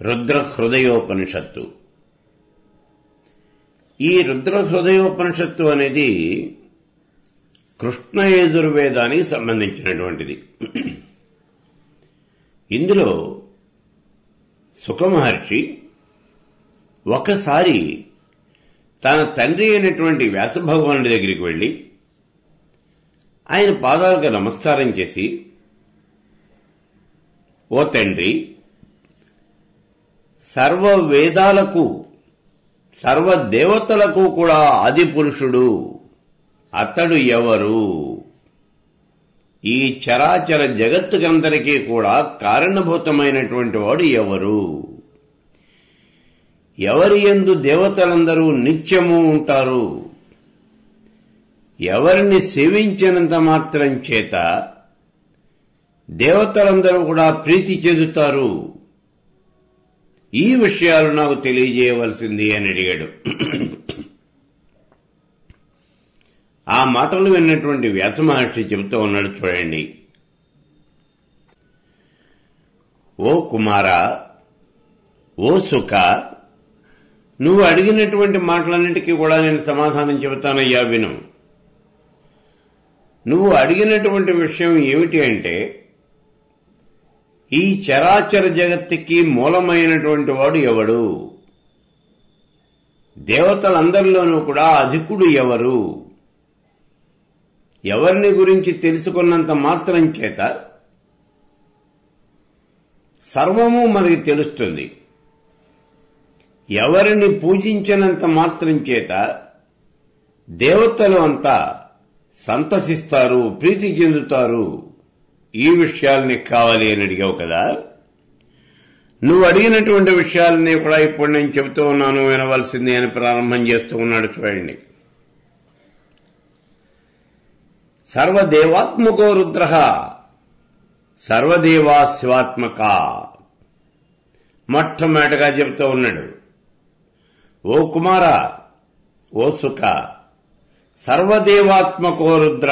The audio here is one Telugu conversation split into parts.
రుద్ర హృదయోపనిషత్తు ఈ రుద్ర హృదయోపనిషత్తు అనేది కృష్ణ యజుర్వేదానికి సంబంధించినటువంటిది ఇందులో సుఖమహర్షి ఒకసారి తన తండ్రి అయినటువంటి వ్యాసభగవానుడి దగ్గరికి వెళ్లి ఆయన పాదాలకు నమస్కారం చేసి ఓ తండ్రి సర్వ వేదాలకు సర్వ దేవతలకు కూడా ఆది పురుషుడు అతడు ఎవరు ఈ చరాచర జగత్తుకందరికీ కూడా కారణభూతమైనటువంటి వాడు ఎవరు ఎవరి ఎందు దేవతలందరూ నిత్యము ఉంటారు ఎవరిని సేవించినంత మాత్రం చేత దేవతలందరూ కూడా ప్రీతి చెందుతారు ఈ విషయాలు నాకు తెలియజేయవలసింది అని అడిగాడు ఆ మాటలు విన్నటువంటి వ్యాస మహర్షి చెబుతూ ఉన్నాడు చూడండి ఓ కుమార ఓ సుఖ నువ్వు అడిగినటువంటి మాటలన్నిటికీ కూడా నేను సమాధానం చెబుతానయ్యా విను నువ్వు అడిగినటువంటి విషయం ఏమిటి అంటే ఈ చరాచర జగత్తుకి మూలమైనటువంటి వాడు ఎవడు దేవతలందరిలోనూ కూడా అధికుడు ఎవరు ఎవరిని గురించి తెలుసుకున్నంత మాత్రం చేత సర్వము మనకి తెలుస్తుంది ఎవరిని పూజించినంత మాత్రం చేత దేవతలు అంతా సంతసిస్తారు ప్రీతి చెందుతారు ఈ విషయాల్ని కావాలి అని అడిగావు కదా నువ్వు అడిగినటువంటి విషయాలని కూడా ఇప్పుడు నేను చెబుతూ ఉన్నాను వినవలసింది అని ప్రారంభం చేస్తూ ఉన్నాడు చూడండి సర్వదేవాత్మకో రుద్ర సర్వదేవా శివాత్మక మొట్టమొదటిగా చెబుతూ ఉన్నాడు ఓ కుమార ఓ సుఖ సర్వదేవాత్మకో రుద్ర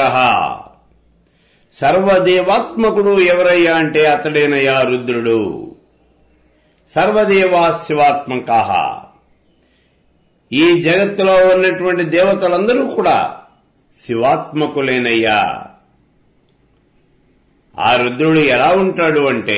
సర్వదేవాత్మకుడు ఎవరయ్యా అంటే అతడేనయ్యా రుద్రుడు సర్వదేవా శివాత్మక ఈ జగత్తులో ఉన్నటువంటి దేవతలందరూ కూడా శివాత్మకులేనయ్యా ఆ రుద్రుడు ఎలా ఉంటాడు అంటే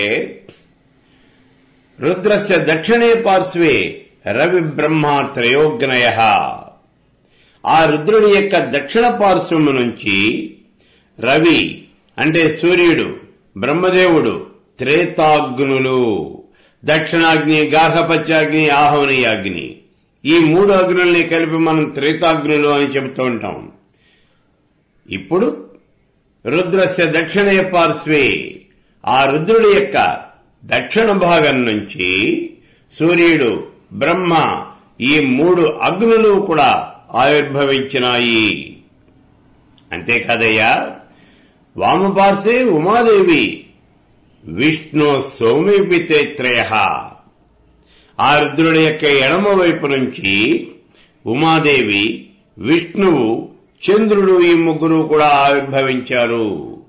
రుద్రస్య దక్షిణే పార్శ్వే రవి బ్రహ్మ త్రయోగ్నయ ఆ రుద్రుడి యొక్క దక్షిణ పార్శ్వము నుంచి రవి అంటే సూర్యుడు బ్రహ్మదేవుడు త్రేతాగ్నులు దక్షిణాగ్ని గార్హపత్యాగ్ని ఆహవనీయాగ్ని ఈ మూడు అగ్నుల్ని కలిపి మనం త్రేతాగ్నులు అని చెబుతూ ఉంటాం ఇప్పుడు రుద్రస్య దక్షిణే పార్శ్వే ఆ రుద్రుడి యొక్క దక్షిణ భాగం నుంచి సూర్యుడు బ్రహ్మ ఈ మూడు అగ్నులు కూడా ఆవిర్భవించినాయి అంతేకాదయ్యా వామపార్శ్వే ఉమాదేవి విష్ణు సౌమిపితేత్రయ ఆ రుద్రుడి యొక్క ఎడమ వైపు నుంచి ఉమాదేవి విష్ణువు చంద్రుడు ఈ ముగ్గురు కూడా ఆవిర్భవించారు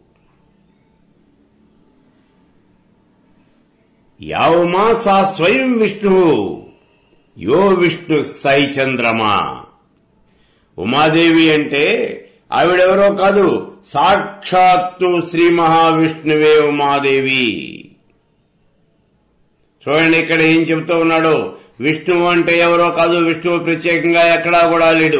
యావమా సా స్వయం విష్ణు యో విష్ణు సై చంద్రమా ఉమాదేవి అంటే ఆవిడెవరో కాదు సాక్షాత్తు శ్రీ మహావిష్ణువే ఉమాదేవి చూడండి ఇక్కడ ఏం చెబుతూ ఉన్నాడు విష్ణువు అంటే ఎవరో కాదు విష్ణువు ప్రత్యేకంగా ఎక్కడా కూడా లేడు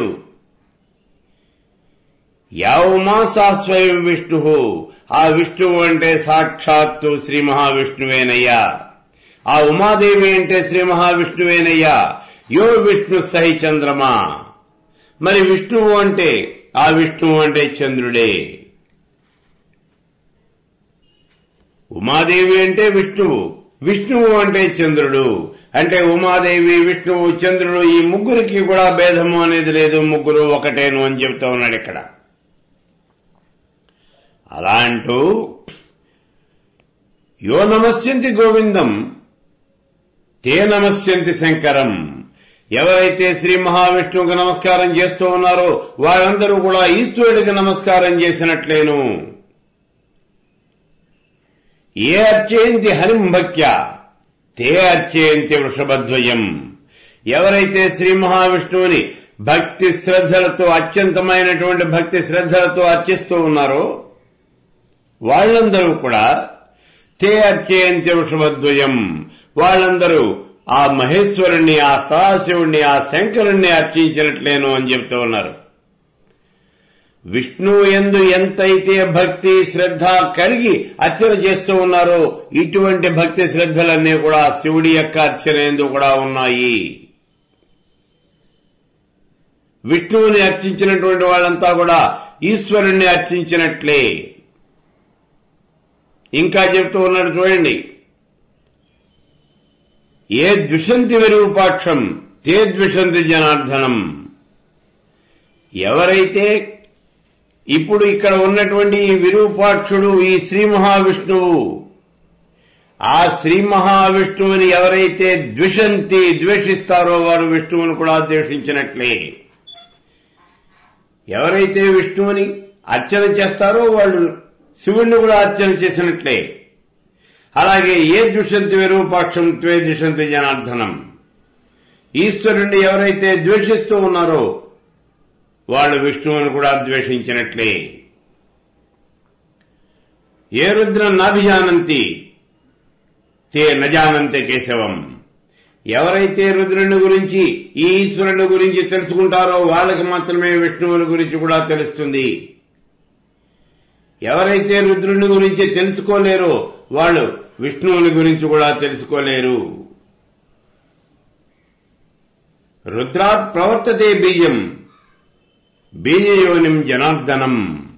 యావమా సా స్వయం విష్ణు ఆ విష్ణువు అంటే సాక్షాత్తు శ్రీ మహావిష్ణువేనయ్యా ఆ ఉమాదేవి అంటే శ్రీ మహావిష్ణువేనయ్యా యో విష్ణు సహి చంద్రమా మరి విష్ణువు అంటే ఆ విష్ణువు అంటే చంద్రుడే ఉమాదేవి అంటే విష్ణువు విష్ణువు అంటే చంద్రుడు అంటే ఉమాదేవి విష్ణువు చంద్రుడు ఈ ముగ్గురికి కూడా భేదము అనేది లేదు ముగ్గురు ఒకటేను అని చెబుతూ ఉన్నాడు ఇక్కడ అలా అంటూ యో నమస్యంతి గోవిందం తే నమస్యంతి శంకరం ఎవరైతే శ్రీ మహావిష్ణువుకి నమస్కారం చేస్తూ ఉన్నారో వారందరూ కూడా ఈశ్వరుడికి నమస్కారం చేసినట్లేను ఏ అర్చేంతి హరిం భక్య తే అర్చేంతి వృషభద్వయం ఎవరైతే శ్రీ మహావిష్ణువుని భక్తి శ్రద్ధలతో అత్యంతమైనటువంటి భక్తి శ్రద్ధలతో అర్చిస్తూ ఉన్నారో వాళ్ళందరూ కూడా తే అర్చేంతి వృషభద్వయం వాళ్ళందరూ ఆ మహేశ్వరుణ్ణి ఆ సదాశివుణ్ణి ఆ శంకరుణ్ణి అర్చించినట్లేను అని చెప్తూ ఉన్నారు విష్ణువు ఎందు ఎంతైతే భక్తి శ్రద్ధ కలిగి అర్చన చేస్తూ ఉన్నారో ఇటువంటి భక్తి శ్రద్ధలన్నీ కూడా శివుడి యొక్క అర్చన ఎందు కూడా ఉన్నాయి విష్ణువుని అర్చించినటువంటి వాళ్ళంతా కూడా ఈశ్వరుణ్ణి అర్చించినట్లే ఇంకా చెప్తూ ఉన్నాడు చూడండి ఏ ద్విషంతి విరూపాక్షం తే ద్విషంతి జనార్దనం ఎవరైతే ఇప్పుడు ఇక్కడ ఉన్నటువంటి ఈ విరూపాక్షుడు ఈ శ్రీ మహావిష్ణువు ఆ శ్రీ మహావిష్ణువుని ఎవరైతే ద్విషంతి ద్వేషిస్తారో వారు విష్ణువుని కూడా ద్వేషించినట్లే ఎవరైతే విష్ణువుని అర్చన చేస్తారో వాళ్ళు శివుణ్ణి కూడా అర్చన చేసినట్లే అలాగే ఏ ద్విషంతి విరూపాక్షం త్వే ద్విషంతి జనార్దనం ఈశ్వరుణ్ణి ఎవరైతే ద్వేషిస్తూ ఉన్నారో వాళ్ళు విష్ణువుని కూడా ద్వేషించినట్లే ఏ రుద్రం నాభిజానంతి తే నజానంతే కేశవం ఎవరైతే రుద్రుని గురించి ఈ ఈశ్వరుని గురించి తెలుసుకుంటారో వాళ్ళకి మాత్రమే విష్ణువుని గురించి కూడా తెలుస్తుంది ఎవరైతే రుద్రుని గురించి తెలుసుకోలేరో వాళ్ళు విష్ణువుని గురించి కూడా తెలుసుకోలేరు రుద్రాత్ ప్రవర్తతే బీజం బీజయోనిం జనార్దనం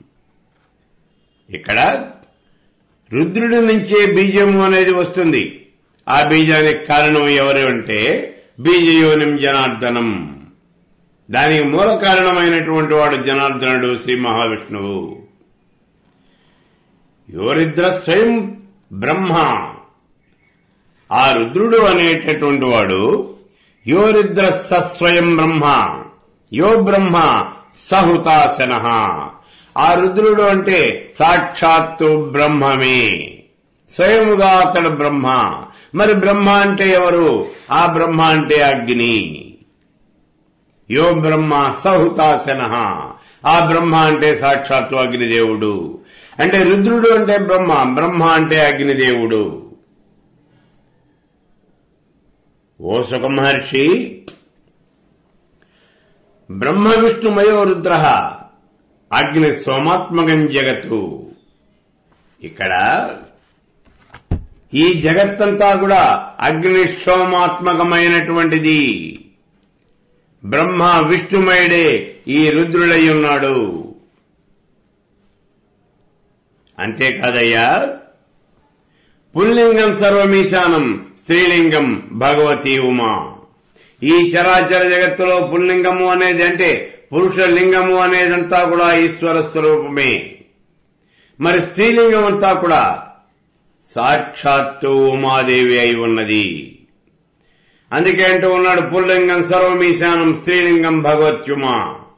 ఇక్కడ రుద్రుడి నుంచే బీజము అనేది వస్తుంది ఆ బీజానికి కారణం ఎవరు అంటే బీజయోనిం జనార్దనం దానికి మూల కారణమైనటువంటి వాడు జనార్దనుడు శ్రీ మహావిష్ణువు యోరిద్ర స్వయం బ్రహ్మ ఆ రుద్రుడు అనేటటువంటి వాడు యోరిద్ర సస్వయం బ్రహ్మ యో బ్రహ్మ సహృతాసన ఆ రుద్రుడు అంటే సాక్షాత్తు బ్రహ్మమే స్వయముగా అతడు బ్రహ్మ మరి బ్రహ్మ అంటే ఎవరు ఆ బ్రహ్మ అంటే అగ్ని యో బ్రహ్మ సహృతాసన ఆ బ్రహ్మ అంటే సాక్షాత్తు అగ్నిదేవుడు అంటే రుద్రుడు అంటే బ్రహ్మ బ్రహ్మ అంటే అగ్నిదేవుడు ఓ సుఖ మహర్షి బ్రహ్మ విష్ణుమయో రుద్ర అగ్ని సోమాత్మకం జగత్తు ఇక్కడ ఈ జగత్తంతా కూడా అగ్ని సోమాత్మకమైనటువంటిది బ్రహ్మ విష్ణుమయుడే ఈ రుద్రుడై ఉన్నాడు అంతేకాదయ్యా పుల్లింగం సర్వమీశానం స్త్రీలింగం భగవతి ఉమా ఈ చరాచర జగత్తులో పుల్లింగము అనేది అంటే పురుష లింగము అనేదంతా కూడా ఈశ్వర స్వరూపమే మరి స్త్రీలింగం అంతా కూడా సాక్షాత్తు ఉమాదేవి అయి ఉన్నది అందుకే అంటూ ఉన్నాడు పుల్లింగం సర్వమీశానం స్త్రీలింగం భగవత్యుమా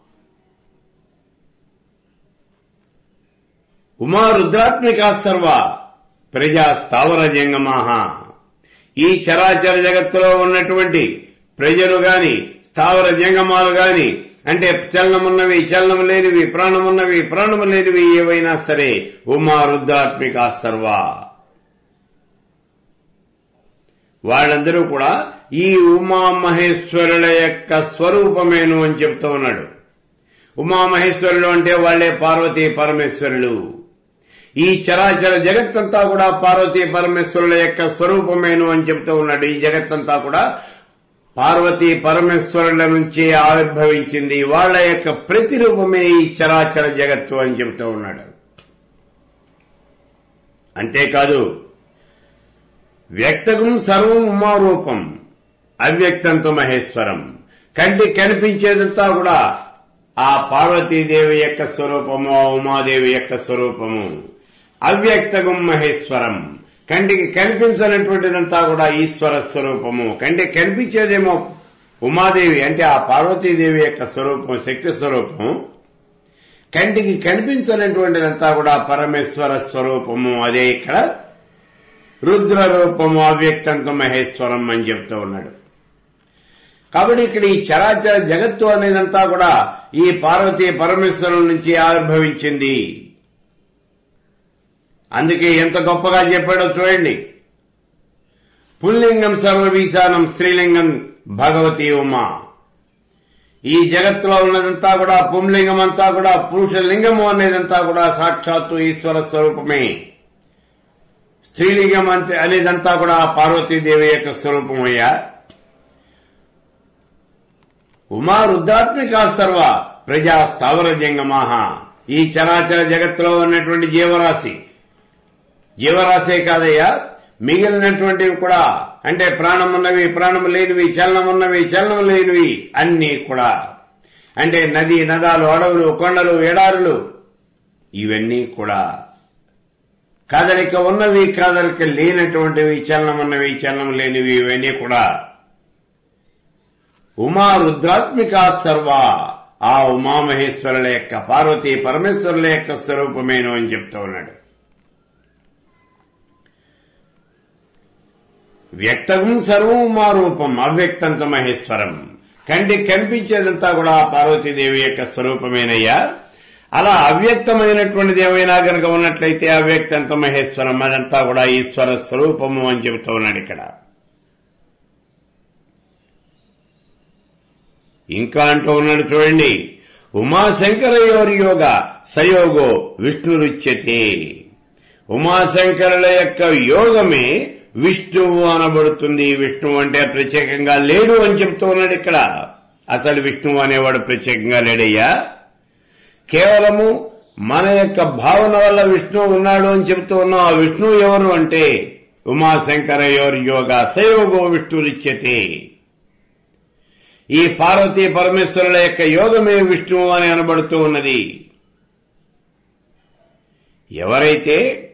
ఉమా రుద్రాత్మికా సర్వ ప్రజా స్థావర జంగమాహ ఈ చరాచర జగత్తులో ఉన్నటువంటి ప్రజలు గాని స్థావర జంగమాలు గాని అంటే చలనమున్నవి చలనము లేనివి ప్రాణమున్నవి ప్రాణము లేనివి ఏవైనా సరే ఉమా రుద్రాత్మికా సర్వ వాళ్ళందరూ కూడా ఈ ఉమామహేశ్వరుల యొక్క స్వరూపమేను అని చెప్తూ ఉన్నాడు ఉమామహేశ్వరులు అంటే వాళ్లే పార్వతీ పరమేశ్వరులు ఈ చరాచర జగత్తంతా కూడా పార్వతీ పరమేశ్వరుల యొక్క స్వరూపమేను అని చెప్తూ ఉన్నాడు ఈ జగత్తంతా కూడా పార్వతీ పరమేశ్వరుల నుంచే ఆవిర్భవించింది వాళ్ల యొక్క ప్రతిరూపమే ఈ చరాచర జగత్తు అని చెప్తూ ఉన్నాడు అంతేకాదు వ్యక్తకం సర్వం ఉమారూపం అవ్యక్తంతో మహేశ్వరం కంటి కనిపించేదంతా కూడా ఆ పార్వతీదేవి యొక్క స్వరూపము ఆ ఉమాదేవి యొక్క స్వరూపము అవ్యక్తగం మహేశ్వరం కంటికి కనిపించనటువంటిదంతా కూడా ఈశ్వర స్వరూపము కంటికి కనిపించేదేమో ఉమాదేవి అంటే ఆ పార్వతీదేవి యొక్క స్వరూపం శక్తి స్వరూపం కంటికి కనిపించనటువంటిదంతా కూడా పరమేశ్వర స్వరూపము అదే ఇక్కడ రుద్ర రూపము అవ్యక్తంతో మహేశ్వరం అని చెప్తూ ఉన్నాడు కాబట్టి ఇక్కడ ఈ చరాచర జగత్తు అనేదంతా కూడా ఈ పార్వతీ పరమేశ్వరం నుంచి ఆవిర్భవించింది అందుకే ఎంత గొప్పగా చెప్పాడో చూడండి పుల్లింగం సర్వవీశానం స్త్రీలింగం భగవతి ఉమా ఈ జగత్తులో ఉన్నదంతా కూడా పుంలింగం అంతా కూడా పురుష లింగము అనేదంతా కూడా సాక్షాత్తు ఈశ్వర స్వరూపమే స్త్రీలింగం అంతే అనేదంతా కూడా పార్వతీదేవి యొక్క స్వరూపమయ్యా ఉమా రుద్రాత్మిక సర్వ ప్రజా స్థావర జంగమాహ ఈ చరాచర జగత్తులో ఉన్నటువంటి జీవరాశి జీవరాశే కాదయ్యా మిగిలినటువంటివి కూడా అంటే ప్రాణం ఉన్నవి ప్రాణం లేనివి చలనం ఉన్నవి చలనం లేనివి అన్నీ కూడా అంటే నది నదాలు అడవులు కొండలు ఎడారులు ఇవన్నీ కూడా కదలిక ఉన్నవి కదలిక లేనటువంటివి చలనం ఉన్నవి చలనం లేనివి ఇవన్నీ కూడా ఉమా రుద్రాత్మిక సర్వ ఆ ఉమామహేశ్వరుల యొక్క పార్వతీ పరమేశ్వరుల యొక్క స్వరూపమేను అని చెప్తూ ఉన్నాడు వ్యక్తం సర్వం మా రూపం అవ్యక్తంత మహేశ్వరం కంటికి కనిపించేదంతా కూడా పార్వతీదేవి యొక్క స్వరూపమేనయ్యా అలా అవ్యక్తమైనటువంటిది ఏమైనా గనక ఉన్నట్లయితే అవ్యక్తంత మహేశ్వరం అదంతా కూడా ఈశ్వర స్వరూపము అని చెబుతూ ఉన్నాడు ఇక్కడ ఇంకా అంటూ ఉన్నాడు చూడండి ఉమాశంకరయోరి యోగ సయోగో విష్ణురుచ్యతే ఉమాశంకరుల యొక్క యోగమే విష్ణువు అనబడుతుంది విష్ణువు అంటే ప్రత్యేకంగా లేడు అని చెప్తూ ఉన్నాడు ఇక్కడ అసలు విష్ణువు అనేవాడు ప్రత్యేకంగా లేడయ్యా కేవలము మన యొక్క భావన వల్ల విష్ణువు ఉన్నాడు అని చెప్తూ ఉన్నాం ఆ విష్ణువు ఎవరు అంటే ఉమాశంకరయోర్ యోగ సయోగో విష్ణురిచ్యతే ఈ పార్వతీ పరమేశ్వరుల యొక్క యోగమే విష్ణువు అని అనబడుతూ ఉన్నది ఎవరైతే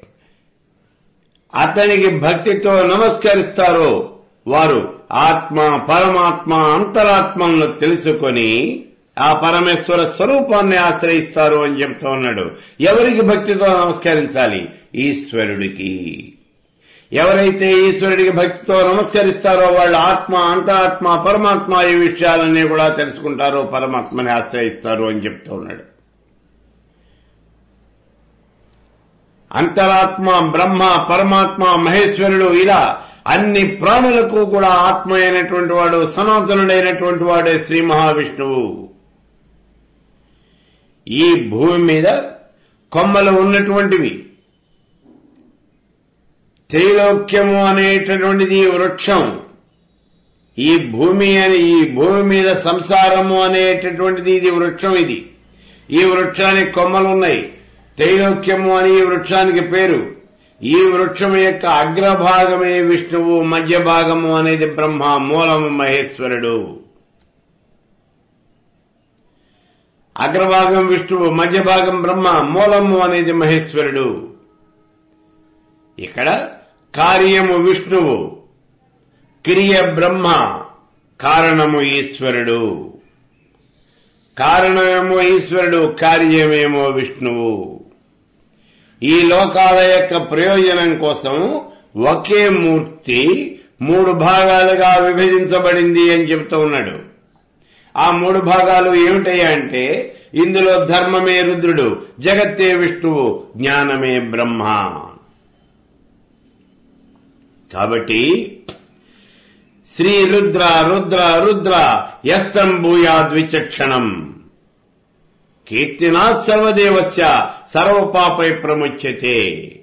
అతనికి భక్తితో నమస్కరిస్తారో వారు ఆత్మ పరమాత్మ అంతరాత్మలను తెలుసుకొని ఆ పరమేశ్వర స్వరూపాన్ని ఆశ్రయిస్తారు అని చెప్తూ ఉన్నాడు ఎవరికి భక్తితో నమస్కరించాలి ఈశ్వరుడికి ఎవరైతే ఈశ్వరుడికి భక్తితో నమస్కరిస్తారో వాళ్ళు ఆత్మ అంతరాత్మ పరమాత్మ ఈ విషయాలన్నీ కూడా తెలుసుకుంటారో పరమాత్మని ఆశ్రయిస్తారు అని చెప్తూ ఉన్నాడు అంతరాత్మ బ్రహ్మ పరమాత్మ మహేశ్వరుడు ఇలా అన్ని ప్రాణులకు కూడా ఆత్మ అయినటువంటి వాడు సనాతనుడైనటువంటి వాడే శ్రీ మహావిష్ణువు ఈ భూమి మీద కొమ్మలు ఉన్నటువంటివి త్రైలోక్యము అనేటటువంటిది వృక్షం ఈ భూమి అని ఈ భూమి మీద సంసారము అనేటటువంటిది ఇది వృక్షం ఇది ఈ వృక్షానికి కొమ్మలు ఉన్నాయి త్రైలోక్యము అని ఈ వృక్షానికి పేరు ఈ వృక్షం యొక్క అగ్రభాగమే విష్ణువు మధ్య భాగము అనేది బ్రహ్మ మూలము మహేశ్వరుడు అగ్రభాగం విష్ణువు మధ్య భాగం బ్రహ్మ మూలము అనేది మహేశ్వరుడు ఇక్కడ కార్యము విష్ణువు క్రియ బ్రహ్మ కారణము ఈశ్వరుడు కారణమేమో ఈశ్వరుడు కార్యమేమో విష్ణువు ఈ లోకాల యొక్క ప్రయోజనం కోసం ఒకే మూర్తి మూడు భాగాలుగా విభజించబడింది అని చెప్తూ ఉన్నాడు ఆ మూడు భాగాలు ఏమిటయ్యా అంటే ఇందులో ధర్మమే రుద్రుడు జగత్తే విష్ణువు జ్ఞానమే బ్రహ్మ కాబట్టి శ్రీ రుద్ర రుద్ర రుద్ర యస్తం భూయాద్విచక్షణం కీర్తినా సర్వదేవస్య సర్వపాపై ప్రముచ్యతే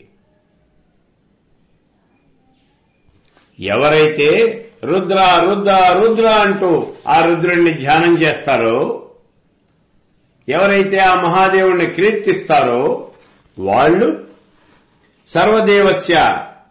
ఎవరైతే రుద్ర రుద్ర రుద్ర అంటూ ఆ రుద్రుణ్ణి ధ్యానం చేస్తారో ఎవరైతే ఆ మహాదేవుణ్ణి కీర్తిస్తారో వాళ్ళు సర్వదేవస్య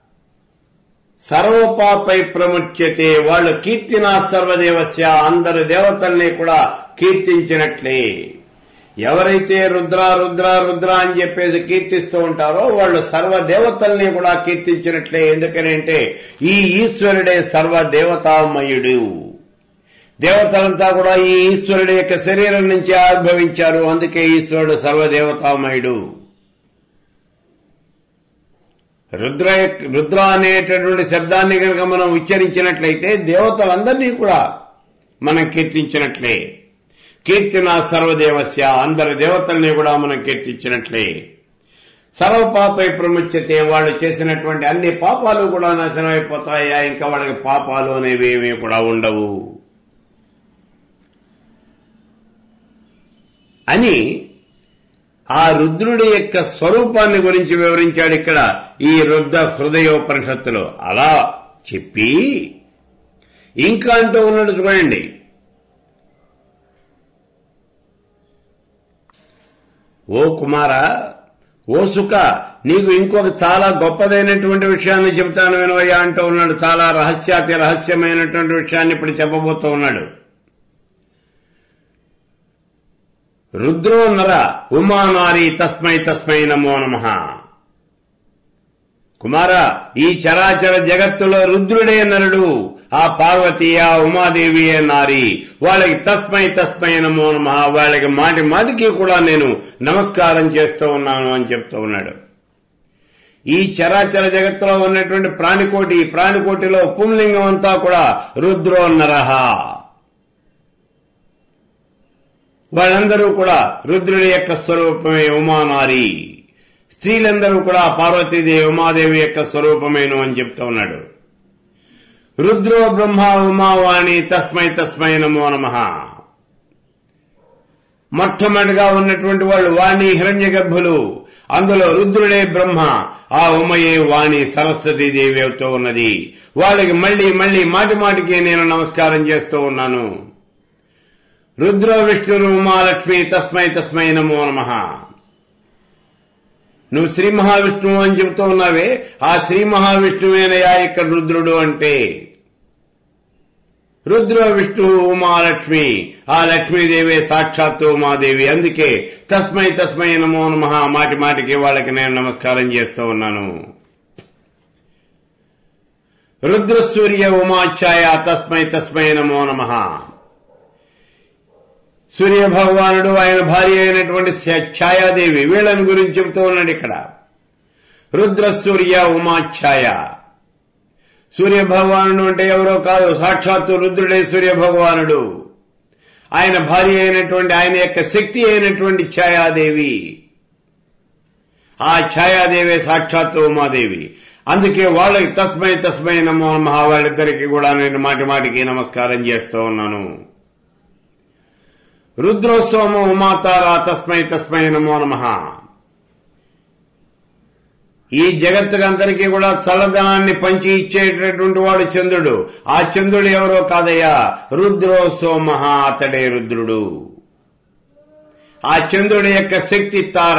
సర్వపాపై ప్రముచ్యతే వాళ్ళు కీర్తినా సర్వదేవస్య అందరు దేవతల్ని కూడా కీర్తించినట్లే ఎవరైతే రుద్ర రుద్ర రుద్ర అని చెప్పేసి కీర్తిస్తూ ఉంటారో వాళ్ళు సర్వ దేవతల్ని కూడా కీర్తించినట్లే ఎందుకనంటే ఈ ఈశ్వరుడే సర్వ దేవతామయుడు దేవతలంతా కూడా ఈ ఈశ్వరుడి యొక్క శరీరం నుంచి ఆవిర్భవించారు అందుకే ఈశ్వరుడు సర్వదేవతామయుడు రుద్ర రుద్ర అనేటటువంటి శబ్దాన్ని కనుక మనం ఉచ్చరించినట్లయితే దేవతలందరినీ కూడా మనం కీర్తించినట్లే కీర్తిన సర్వదేవస్య అందరి దేవతల్ని కూడా మనం కీర్తించినట్లే సర్వ పాప ప్రముచ్యతే వాళ్ళు చేసినటువంటి అన్ని పాపాలు కూడా నాశనమైపోతాయా ఇంకా వాళ్ళకి పాపాలు అనేవి ఏమీ కూడా ఉండవు అని ఆ రుద్రుడి యొక్క స్వరూపాన్ని గురించి వివరించాడు ఇక్కడ ఈ రుద్ర హృదయోపనిషత్తులో అలా చెప్పి ఇంకా అంటూ ఉన్నాడు చూడండి ఓ కుమార ఓ సుఖ నీకు ఇంకొక చాలా గొప్పదైనటువంటి విషయాన్ని చెబుతాను వినవయ్యా అంటూ ఉన్నాడు చాలా రహస్యాతి రహస్యమైనటువంటి విషయాన్ని ఇప్పుడు చెప్పబోతూ ఉన్నాడు రుద్రో నర ఉమానారి తస్మై తస్మై నమో నమ కుమార ఈ చరాచర జగత్తులో రుద్రుడే నరుడు ఆ పార్వతి ఆ ఉమాదేవియే నారి వాళ్ళకి తస్మై తస్మై నమో నమ వాళ్ళకి మాటి మాటికి కూడా నేను నమస్కారం చేస్తూ ఉన్నాను అని చెప్తూ ఉన్నాడు ఈ చరాచర జగత్తులో ఉన్నటువంటి ప్రాణికోటి ఈ ప్రాణికోటిలో పుంలింగం అంతా కూడా రుద్రో నరహ వాళ్ళందరూ కూడా రుద్రుడి యొక్క స్వరూపమే ఉమానారి స్త్రీలందరూ కూడా పార్వతీదేవి ఉమాదేవి యొక్క స్వరూపమేను అని చెప్తూ ఉన్నాడు రుద్రో బ్రహ్మ ఉమావాణి తస్మై తస్మై నమో నమ మొట్టమొదటిగా ఉన్నటువంటి వాళ్ళు వాణి హిరణ్య గర్భులు అందులో రుద్రుడే బ్రహ్మ ఆ ఉమయే వాణి సరస్వతీదేవి అవుతూ ఉన్నది వాళ్ళకి మళ్లీ మళ్లీ మాటి మాటికి నేను నమస్కారం చేస్తూ ఉన్నాను రుద్రో విష్ణురు ఉమాలక్ష్మి తస్మై తస్మై నమో నమ నువ్వు శ్రీ మహావిష్ణువు అని చెబుతూ ఉన్నావే ఆ శ్రీ మహావిష్ణువేనయా ఇక్కడ రుద్రుడు అంటే రుద్ర విష్ణు ఉమాలక్ష్మి ఆ లక్ష్మీదేవి సాక్షాత్తు ఉమాదేవి అందుకే తస్మై తస్మై నమో నమ మాటి మాటికి వాళ్ళకి నేను నమస్కారం చేస్తూ ఉన్నాను రుద్ర సూర్య ఉమాఛాయ తస్మై తస్మై నమో నమ సూర్య భగవానుడు ఆయన భార్య అయినటువంటి ఛాయాదేవి వీళ్ళని గురించి చెబుతూ ఉన్నాడు ఇక్కడ రుద్ర సూర్య ఉమాఛాయ సూర్య భగవానుడు అంటే ఎవరో కాదు సాక్షాత్తు రుద్రుడే సూర్య భగవానుడు ఆయన భార్య అయినటువంటి ఆయన యొక్క శక్తి అయినటువంటి ఛాయాదేవి ఆ ఛాయాదేవి సాక్షాత్తు ఉమాదేవి అందుకే వాళ్ళకి తస్మై తస్మై నమో నమ వాళ్ళిద్దరికి కూడా నేను మాటి మాటికి నమస్కారం చేస్తూ ఉన్నాను రుద్రోత్సవము ఉమాతారా తస్మై తస్మై నమో నమ ఈ జగత్తుకందరికీ కూడా చల్లదనాన్ని పంచి ఇచ్చేటటువంటి వాడు చంద్రుడు ఆ చంద్రుడు ఎవరో కాదయ్యా రుద్రో సోమహ అతడే రుద్రుడు ఆ చంద్రుడి యొక్క శక్తి తార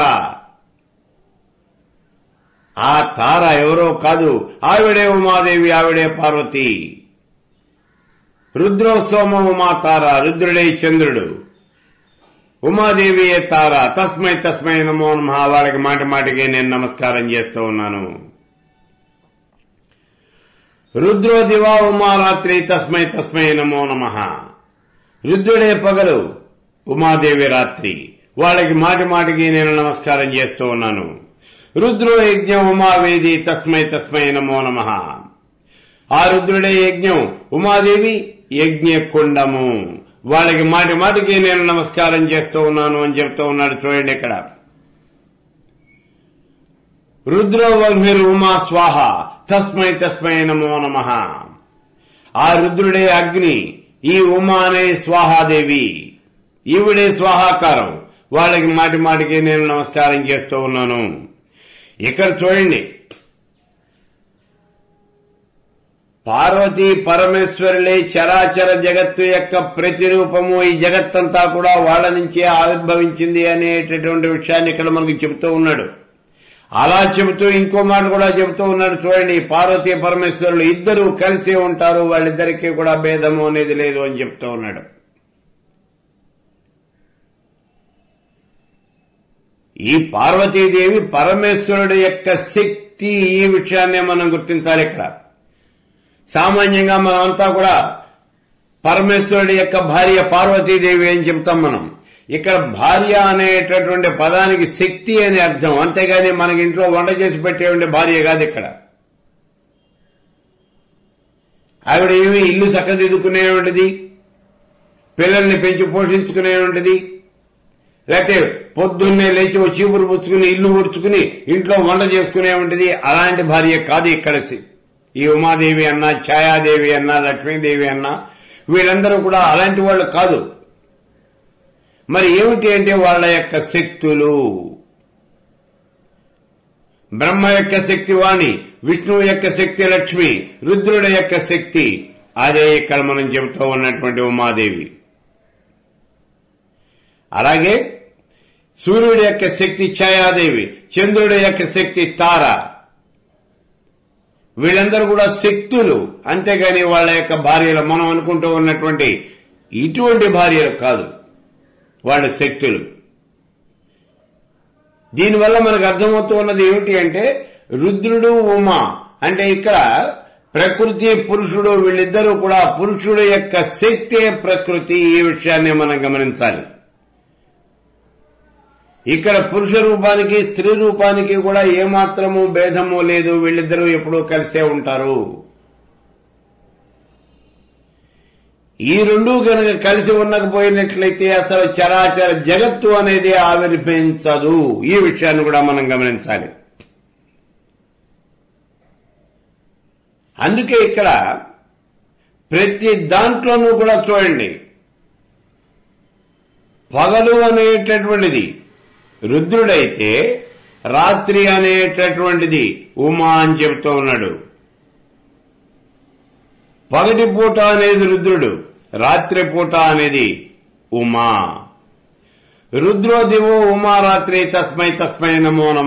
ఆ తార ఎవరో కాదు ఆవిడే ఉమాదేవి ఆవిడే పార్వతి రుద్రోత్సవము ఉమా తార రుద్రుడే చంద్రుడు ఉమాదేవియే తార తస్మై తస్మై నమో నమ వాళ్ళకి మాటి మాటికి నేను నమస్కారం చేస్తూ ఉన్నాను రుద్రో దివా ఉమారాత్రి తస్మై తస్మై నమో నమ రుద్రుడే పగలు ఉమాదేవి రాత్రి వాళ్ళకి మాటి మాటికి నేను నమస్కారం చేస్తూ ఉన్నాను రుద్రో యజ్ఞం ఉమావేది తస్మై తస్మై నమో నమ ఆ రుద్రుడే యజ్ఞం ఉమాదేవి యజ్ఞ కుండము వాళ్ళకి మాటి మాటికి నేను నమస్కారం చేస్తూ ఉన్నాను అని చెప్తూ ఉన్నాడు చూడండి ఇక్కడ రుద్రో వల్మిరు ఉమా స్వాహ తస్మై తస్మై నమో నమ ఆ రుద్రుడే అగ్ని ఈ ఉమా అనే స్వాహాదేవి ఈవిడే స్వాహాకారం వాళ్ళకి మాటి మాటికి నేను నమస్కారం చేస్తూ ఉన్నాను ఇక్కడ చూడండి పార్వతీ పరమేశ్వరులే చరాచర జగత్తు యొక్క ప్రతిరూపము ఈ జగత్తంతా కూడా వాళ్ళ నుంచే ఆవిర్భవించింది అనేటటువంటి విషయాన్ని ఇక్కడ మనకు చెబుతూ ఉన్నాడు అలా చెబుతూ ఇంకో మాట కూడా చెబుతూ ఉన్నాడు చూడండి పార్వతీ పరమేశ్వరులు ఇద్దరు కలిసి ఉంటారు వాళ్ళిద్దరికీ కూడా భేదము అనేది లేదు అని చెప్తూ ఉన్నాడు ఈ పార్వతీదేవి పరమేశ్వరుడు యొక్క శక్తి ఈ విషయాన్ని మనం గుర్తించాలి ఇక్కడ సామాన్యంగా మనం అంతా కూడా పరమేశ్వరుడి యొక్క భార్య పార్వతీదేవి అని చెప్తాం మనం ఇక్కడ భార్య అనేటటువంటి పదానికి శక్తి అని అర్థం అంతేగాని మనకి ఇంట్లో వంట చేసి పెట్టే భార్య కాదు ఇక్కడ ఆవిడ ఏమి ఇల్లు చక్కదిద్దుకునేటువంటిది పిల్లల్ని పెంచి పోషించుకునేటువంటిది లేకపోతే పొద్దున్నే లేచి ఓ చీపురు పుచ్చుకుని ఇల్లు ఉడుచుకుని ఇంట్లో వంట చేసుకునే ఉంటుంది అలాంటి భార్య కాదు ఇక్కడ ఈ ఉమాదేవి అన్న ఛాయాదేవి అన్న లక్ష్మీదేవి అన్న వీళ్ళందరూ కూడా అలాంటి వాళ్ళు కాదు మరి ఏమిటి అంటే వాళ్ళ యొక్క శక్తులు బ్రహ్మ యొక్క శక్తి వాణి విష్ణువు యొక్క శక్తి లక్ష్మి రుద్రుడి యొక్క శక్తి అదే ఇక్కడ మనం చెబుతూ ఉన్నటువంటి ఉమాదేవి అలాగే సూర్యుడి యొక్క శక్తి ఛాయాదేవి చంద్రుడి యొక్క శక్తి తార వీళ్ళందరూ కూడా శక్తులు అంతేగాని వాళ్ళ యొక్క భార్యలు మనం అనుకుంటూ ఉన్నటువంటి ఇటువంటి భార్యలు కాదు వాళ్ళ శక్తులు దీనివల్ల మనకు అర్థమవుతూ ఉన్నది ఏమిటి అంటే రుద్రుడు ఉమ అంటే ఇక్కడ ప్రకృతి పురుషుడు వీళ్ళిద్దరూ కూడా పురుషుడు యొక్క శక్తే ప్రకృతి ఈ విషయాన్ని మనం గమనించాలి ఇక్కడ పురుష రూపానికి స్త్రీ రూపానికి కూడా ఏమాత్రము భేదము లేదు వీళ్ళిద్దరూ ఎప్పుడూ కలిసే ఉంటారు ఈ రెండు కనుక కలిసి ఉండకపోయినట్లయితే అసలు చరాచర జగత్తు అనేది ఆవిర్భవించదు ఈ విషయాన్ని కూడా మనం గమనించాలి అందుకే ఇక్కడ ప్రతి దాంట్లోనూ కూడా చూడండి పగలు అనేటటువంటిది రుద్రుడైతే రాత్రి అనేటటువంటిది ఉమా అని చెబుతూ ఉన్నాడు పగటి పూట అనేది రుద్రుడు రాత్రి పూట అనేది ఉమా రుద్రోదివో ఉమా రాత్రి తస్మై తస్మై నమో నమ